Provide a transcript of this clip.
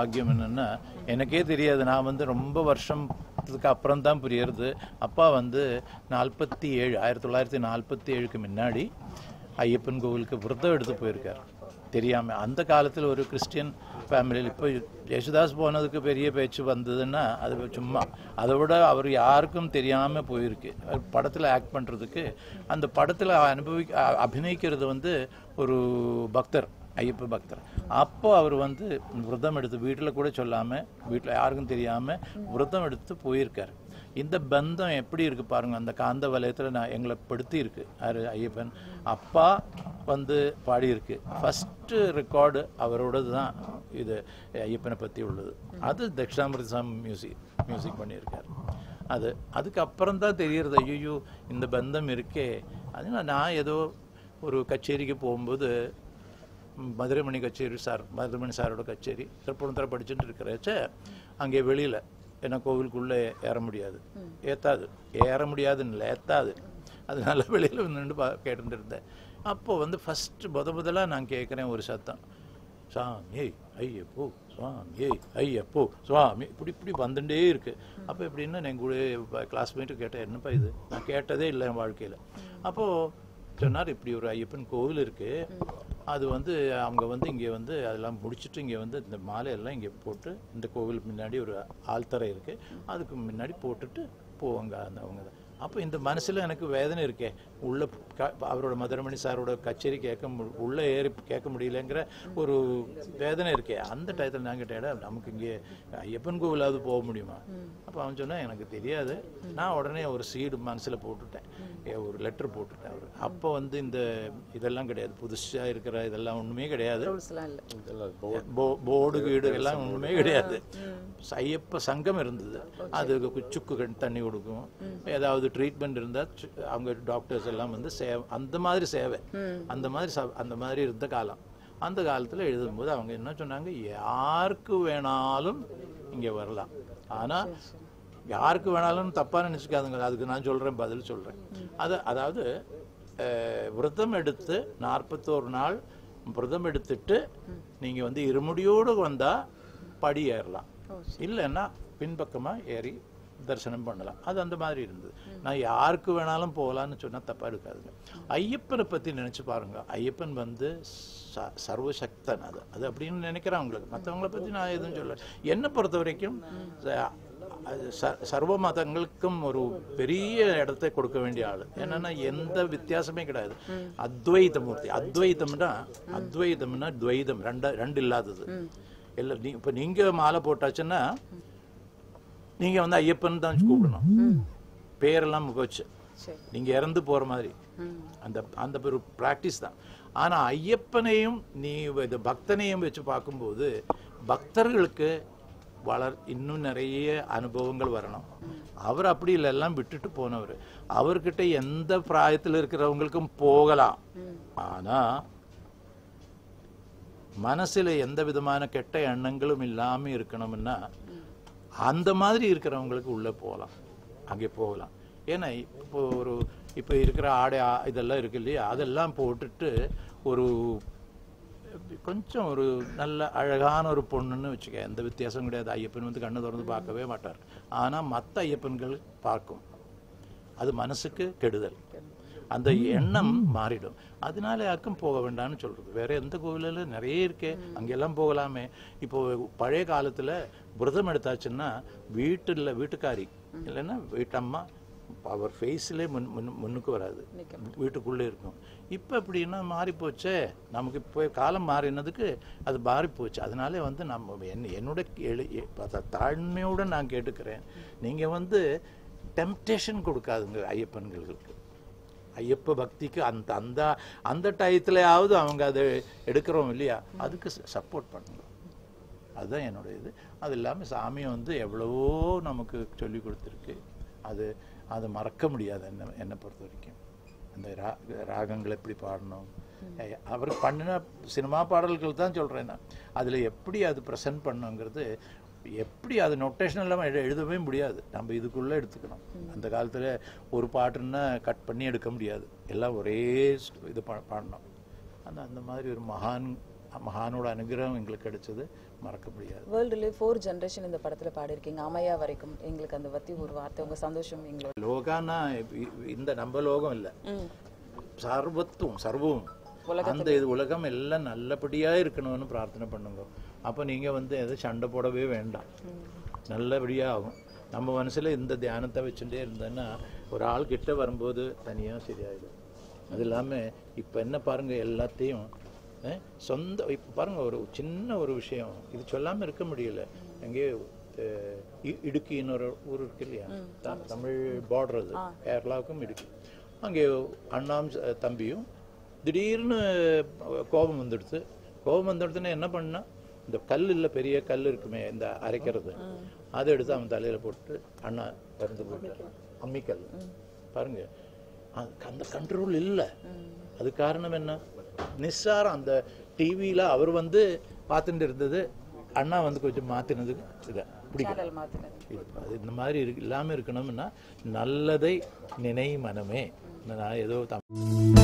பாக்கியம் என்னன்னா எனக்கே தெரியாது நான் வந்து ரொம்ப வருஷத்துக்கு அப்புறம் தான் புரியறது அப்பா வந்து நாற்பத்தி ஏழு ஆயிரத்தி தொள்ளாயிரத்தி நாற்பத்தி ஏழுக்கு முன்னாடி ஐயப்பன் கோவிலுக்கு விரதம் எடுத்து போயிருக்கார் தெரியாம அந்த காலத்தில் ஒரு கிறிஸ்டியன் ஃபேமிலியில் இப்போ யேசுதாஸ் போனதுக்கு பெரிய பேச்சு வந்ததுன்னா அது சும்மா அதை விட அவர் யாருக்கும் தெரியாம போயிருக்கு அவர் படத்தில் ஆக்ட் பண்றதுக்கு அந்த படத்தில் அனுபவி அ- அபிநயிக்கிறது வந்து ஒரு பக்தர் ஐயப்ப பக்தர் அப்போ அவர் வந்து விரதம் எடுத்து வீட்டில் கூட சொல்லாம வீட்டில் யாருக்கும் தெரியாம விரதம் எடுத்து போயிருக்காரு இந்த பந்தம் எப்படி இருக்கு பாருங்க அந்த காந்த வலயத்துல நான் எங்களை படுத்தி இருக்கு யாரு ஐயப்பன் அப்பா வந்து பாடியிருக்கு ஃபர்ஸ்ட் ரெக்கார்டு அவரோடது தான் இது ஐயப்பனை பத்தி உள்ளது அது தட்சிணாமிர்த சாமி மியூசிக் மியூசிக் பண்ணியிருக்காரு அது அதுக்கப்புறம் தான் தெரியறது ஐயோ இந்த பந்தம் இருக்கே அதனால நான் ஏதோ ஒரு கச்சேரிக்கு போகும்போது ம், மதுரைமணி கச்சேரி சார் மதுரைமணி சாரோட கச்சேரி திருப்பணத்தில் படிச்சுட்டு இருக்கிறச்ச அங்கே வெளியில் ஏன்னா கோவிலுக்குள்ளே ஏற முடியாது ஏத்தாது ஏற முடியாதுன்னு இல்லை ஏத்தாது அதனால வெளியில் நின்று பா கேட்டுட்டு இருந்தேன் அப்போ வந்து ஃபஸ்ட்டு முத முதலாக நான் கேட்குறேன் ஒரு சத்தம் சாமி ஐயப்போ சுவாமி ஐயப்போ சுவாமி இப்படி இப்படி வந்துட்டே இருக்கு அப்போ எப்படின்னா என் கூட கிளாஸ்மேட்டு கேட்டேன் என்னப்பா இது நான் கேட்டதே இல்லை என் வாழ்க்கையில் அப்போது சொன்னார் இப்படி ஒரு ஐயப்பன் கோவில் இருக்கு அது வந்து அவங்க வந்து இங்கே வந்து அதெல்லாம் முடிச்சுட்டு இங்கே வந்து இந்த மாலையெல்லாம் இங்கே போட்டு இந்த கோவில் முன்னாடி ஒரு ஆழ்த்தரை இருக்கு அதுக்கு முன்னாடி போட்டுட்டு போவாங்க அந்த அவங்க அப்போ இந்த மனசுல எனக்கு வேதனை இருக்கே உள்ள க- அவரோட மதுரமணி சாரோட கச்சேரி கேட்க மு- உள்ள ஏறி கேட்க முடியலங்கிற ஒரு வேதனை இருக்கே அந்த டயத்தில் நான் கேட்டேன் "ஏடா, நமக்கு இங்கே ஐயப்பன் கோவிலாவது போக முடியுமா அப்போ அவன் சொன்னா எனக்கு தெரியாது நான் உடனே ஒரு சீடு மனசுல போட்டுட்டேன் ஏ, ஒரு லெட்டர் போட்டுட்டேன் அவர் அப்போ வந்து இந்த இதெல்லாம் கிடையாது புதுசா இருக்கிற இதெல்லாம் ஒண்ணுமே கிடையாது ரூல்ஸ்லாம் இல்லை போ- போர்டு கீடு எல்லாம் ஒண்ணுமே கிடையாது ஐயப்ப சங்கம் இருந்தது அதுக்கு சுக்கு கண் தண்ணி கொடுக்கும் ஏதாவது ட்ரீட்மெண்ட் இருந்தா சு- அவங்க டாக்டர்ஸ் எல்லாம் வந்து சேவை அந்த மாதிரி சேவை அந்த மாதிரி ச- அந்த மாதிரி இருந்த காலம் அந்த காலத்துல எழுதும்போது அவங்க என்ன சொன்னாங்க யாருக்கு வேணாலும் இங்க வரலாம் ஆனா யாருக்கு வேணாலும் தப்பா நினைச்சுக்காதுங்க அதுக்கு நான் சொல்றேன் பதில் சொல்றேன் அது அதாவது அஹ், விரதம் எடுத்து நாற்பத்தோரு நாள் விரதம் எடுத்துட்டு நீங்க வந்து இருமுடியோடு வந்தா படி ஏறலாம் இல்லைன்னா பின்பக்கமா ஏறி தரிசனம் பண்ணலாம் அது அந்த மாதிரி இருந்தது நான் யாருக்கு வேணாலும் போகலான்னு சொன்னா தப்பா இருக்காதுங்க ஐயப்பனை பத்தி நினைச்சு பாருங்க ஐயப்பன் வந்து ச- சர்வசக்தன் அது அது அப்படின்னு நினைக்கிறவங்களுக்கு மற்றவங்கள பத்தி நான் எதுவும் சொல்ல என்னை பொறுத்த வரைக்கும் ச- அது ச- சர்வ மதங்களுக்கும் ஒரு பெரிய இடத்தை கொடுக்க வேண்டிய ஆளு என்னன்னா எந்த வித்தியாசமே கிடையாது அத்வைத மூர்த்தி அத்வைதம்னா அத்வைதம்னா துவைதம் ரெண்ட ரெண்டு இல்லாதது இல்ல நீ இப்ப நீங்க மாலை போட்டாச்சுன்னா நீங்க வந்து ஐயப்பன் தான் கூப்பிடணும் பேரெல்லாம் முகச்சு சரி நீங்க இறந்து போற மாதிரி அந்த அந்த ஒரு பிராக்டிஸ் தான் ஆனா ஐயப்பனையும் நீ இது பக்தனையும் வச்சு பார்க்கும்போது பக்தர்களுக்கு வளர் இன்னும் நிறைய அனுபவங்கள் வரணும் அவர் அப்படி இல்லை எல்லாம் விட்டுட்டு போனவர் அவர்கிட்ட எந்த பிராயத்தில் இருக்கிறவங்களுக்கும் போகலாம் ஆனா மனசுல எந்த விதமான கெட்ட எண்ணங்களும் இல்லாம இருக்கணும்னா அந்த மாதிரி இருக்கிறவங்களுக்கு உள்ள போகலாம் அங்கே போகலாம் ஏன்னா இப்போ ஒரு இப்போ இருக்கிற ஆடை ஆ- இதெல்லாம் இருக்கு இல்லையா அதெல்லாம் போட்டுட்டு ஒரு கொஞ்சம் ஒரு நல்ல அழகான ஒரு பொண்ணுன்னு வச்சுக்க எந்த வித்தியாசம் கிடையாது ஐயப்பன் வந்து கண்ணு திறந்து பார்க்கவே மாட்டார் ஆனா மற்ற ஐயப்பன்கள் பார்க்கும் அது மனசுக்கு கெடுதல் அந்த எண்ணம் மாறிடும் அதனால யாருக்கும் போக வேண்டாம்னு சொல்றது வேற எந்த கோவிலில் நிறைய இருக்கே அங்கெல்லாம் போகலாமே இப்போ பழைய காலத்துல விரதம் எடுத்தாச்சுன்னா வீட்டுல வீட்டுக்காரி இல்லைன்னா வீட்டம்மா அவர் ஃபேஸ்லேயே முன் முன் முன்னுக்கு வராது வீட்டுக்குள்ளே இருக்கும் இப்போ எப்படின்னா மாறி போச்சே நமக்கு இப்போ காலம் மாறினதுக்கு அது மாறி போச்சு அதனாலே வந்து நம்ம என் என்னோட எழு எ- ப- தாழ்மையோட நான் கேட்டுக்கிறேன் நீங்க வந்து டெம்டேஷன் கொடுக்காதுங்க ஐயப்பன்களுக்கு ஐயப்ப பக்திக்கு அந்த அந்த அந்த டயத்துலயாவது அவங்க அதை எடுக்கிறோம் இல்லையா அதுக்கு சப்போர்ட் பண்ணுங்க அதுதான் என்னோட இது அது இல்லாமல் சாமி வந்து எவ்வளவோ நமக்கு சொல்லி கொடுத்துருக்கு அது அதை மறக்க முடியாது என்ன என்னை பொறுத்த வரைக்கும் அந்த ரா ராகங்கள் எப்படி பாடணும் அஹ் அவர் பண்ணின சினிமா பாடல்கள் தான் சொல்கிறேன் நான் அதில் எப்படி அது ப்ரெசென்ட் பண்ணுங்கிறது எப்படி அது நொட்டேஷன் இல்லாமல் எழு எழுதவே முடியாது நம்ம இதுக்குள்ளே எடுத்துக்கணும் அந்த காலத்தில் ஒரு பாட்டுன்னா கட் பண்ணி எடுக்க முடியாது எல்லாம் ஒரே ஸ்- இது பா பாடணும் அந்த அந்த மாதிரி ஒரு மகான் மகானோட அனுகிரகம் எங்களுக்கு கிடைச்சது மறக்க முடியாது வேர்ல்டுலேயே ஃபோர் ஜென்ரேஷன் இந்த படத்துல பாடியிருக்கீங்க அம்மையா வரைக்கும் எங்களுக்கு அந்த பத்தி ஒரு வார்த்தை உங்க சந்தோஷம் எங்களோட லோகானா இ- இந்த நம்ம லோகம் இல்லை சர்வத்துவம் சர்வம் அந்த இது உலகம் எல்லாம் நல்லபடியா இருக்கணும்னு பிரார்த்தனை பண்ணுங்க அப்போ நீங்க வந்து எதை சண்டை போடவே வேண்டாம் நல்லபடியா ஆகும் நம்ம மனசுல இந்த தியானத்தை வச்சுட்டே இருந்தோன்னா ஒரு ஆள் கிட்ட வரும்போது தனியா சரியாயிடும் அது இல்லாம இப்ப என்ன பாருங்க எல்லாத்தையும் அஹ், சொந்த இப்ப பாருங்க ஒரு சின்ன ஒரு விஷயம் இது சொல்லாம இருக்க முடியல எங்கேயோ அஹ், இ- இடுக்கின்னு ஒரு ஊர் இருக்கு இல்லையா த- தமிழ் பார்டர் அது கேரளாவுக்கும் இடுக்கி அங்கே அண்ணாம் ச- தம்பியும் திடீர்னு கோபம் வந்துடுது கோபம் வந்துடுதுன்னா என்ன பண்ணா இந்த கல் இல்ல பெரிய கல் இருக்குமே இந்த அரைக்கிறது அதை எடுத்து அவன் தலையில போட்டு அண்ணா இறந்து போயிட்டார் அம்மிக்கல் பாருங்க அது- அந்த கண்ட்ரோல் இல்லை அது காரணம் என்ன நிஸ்சாரம் அந்த டிவியில அவர் வந்து பார்த்துட்டு இருந்தது அண்ணா வந்து கொஞ்சம் மாத்தினதுக்கு இதை பிடிக்கல சேனல் மாத்தினது இது அது இந்த மாதிரி இருக்கு இல்லாமல் இருக்கணும்னா நல்லதை நினை மனமே நான் ஏதோ தம்